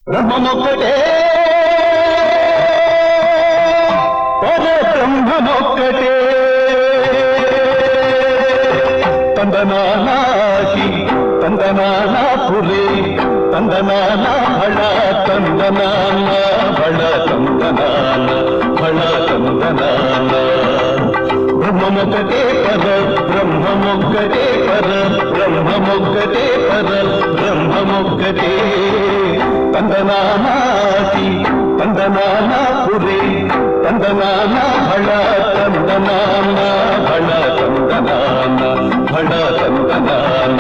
బ్రహ్మమొక్కటే పరబ్రహ్మమొక్కటే తందనానాకి తందనానా పురే తందనానా భళ తందనాన భళ తందనాన భళ తందనాన బ్రహ్మమొక్కటే పర బ్రహ్మమొక్కటే పర బ్రహ్మమొక్కటే పర బ్రహ్మమొక్కటే తందనానాకి తందనానా పురే తందనానా భళ తందనాన భళ తందనాన భళ తందనాన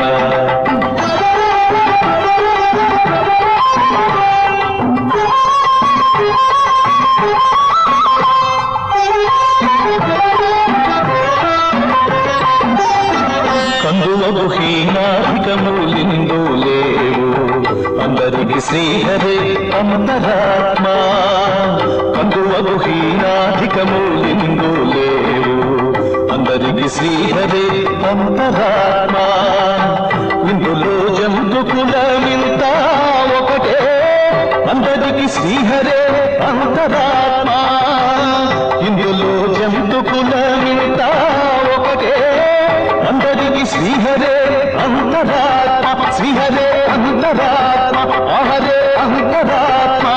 కందువగు హీనాధికములిందు లేవు అందరికి శ్రీహరే అంతరాత్మ కందువగు హీనాధికములిందు లేవు అందరికి శ్రీహరే అంతరాత్మ ఇందులో జంతుకుల వింత ఒకటే అందరికి శ్రీహరే అంతరాత్మ ఇందులో జంతుకుల వింత ఒకటే అందరికి శ్రీహరే అంతరాత్మ శ్రీహరే అంతరాత్మ ఆహరే అంతరాత్మ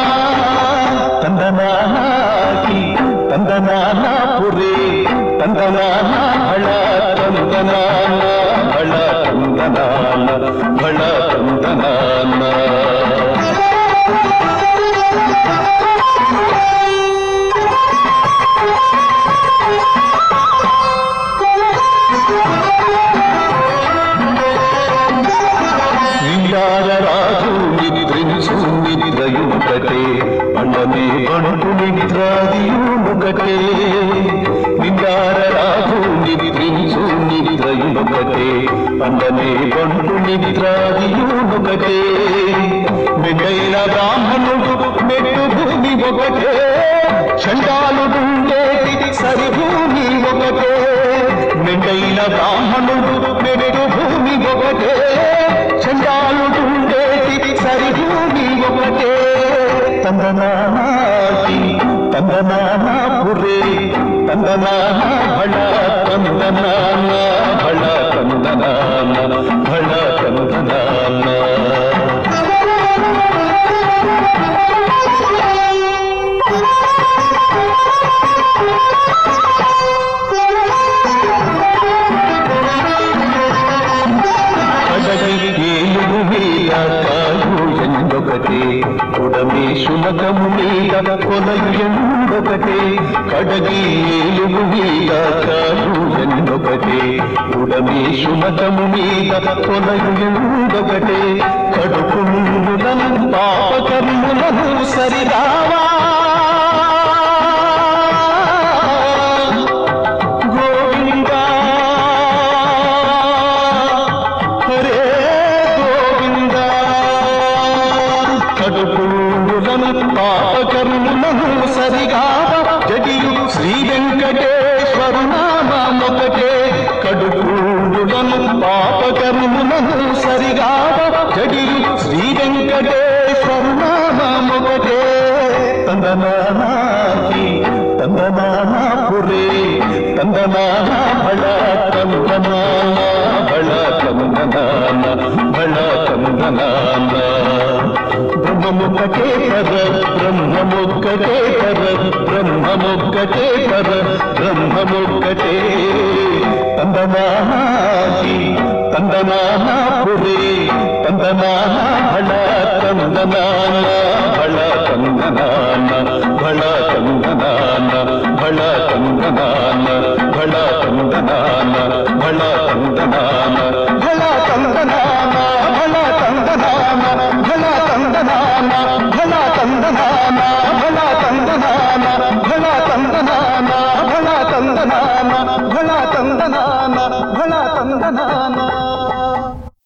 తందనాకి తందనానా పురే తందనానా భళ తందనాన భళ తందనాన భళ తందనాన శ్రీయారరాజు నిద్రించు నిద్రయుకటే పండనే పండు నిద్రాదియుకటే నిందారరాజు నిద్రించు నిద్రయుకటే పండనే పండు నిద్రాదియుకటే మెడైన బ్రాహ్మణుడు మెట్టు భూమి ఒకటే చండాలుడుండేది సరి భూమి ఒకటే మెండైన బ్రాహ్మణుడు మెట్టు భూమి ఒకటే చండాలుడుండేది సరి భూమి ఒకటే తందనాకి తందనానా పురే తందనానా భళ తందనానా భళ తందనాన భళ తందనాన కడగి ఏలుగు మీద కాలు ఎందొకటే ఉడమి శునకము మీద కొలయు ఎందొకటే కడగి ఏలుగు మీద కాలు ఎందొకటే ఉడమి శునకము మీద కొలయు ఎందొకటే కడుపులను పాపకర్ములను సరిరావా గోవిందా హరే గోవిందా కడుపులను పాపకర్ములను సరిగా జడియు శ్రీ వెంకటేశ్వరు నామొకటే కడుపులను పాపకర్ములను సరిగా జడియు శ్రీ వెంకటేశ్వరు నామొకటే తందనాకి తందనానా పురే తందనానా భళ తందనానా భళ తందనాన భళ తందనాన బ్రహ్మముక్కటే పర బ్రహ్మముక్కటే పర బ్రహ్మముక్కటే పర బ్రహ్మముక్కటే తందనాకి తందనానా పురే తందనానా భళ తందనాన భళ తందనాన భళ తందనాన భళ తందనాన భళ తందనాన భళ తందనాన భళ తందనాన భళ తందనాన భళ తందనాన భళ తందనాన భళ తందనాన భళ తందనాన భళ తందనాన భళ తందనాన భళ తందనాన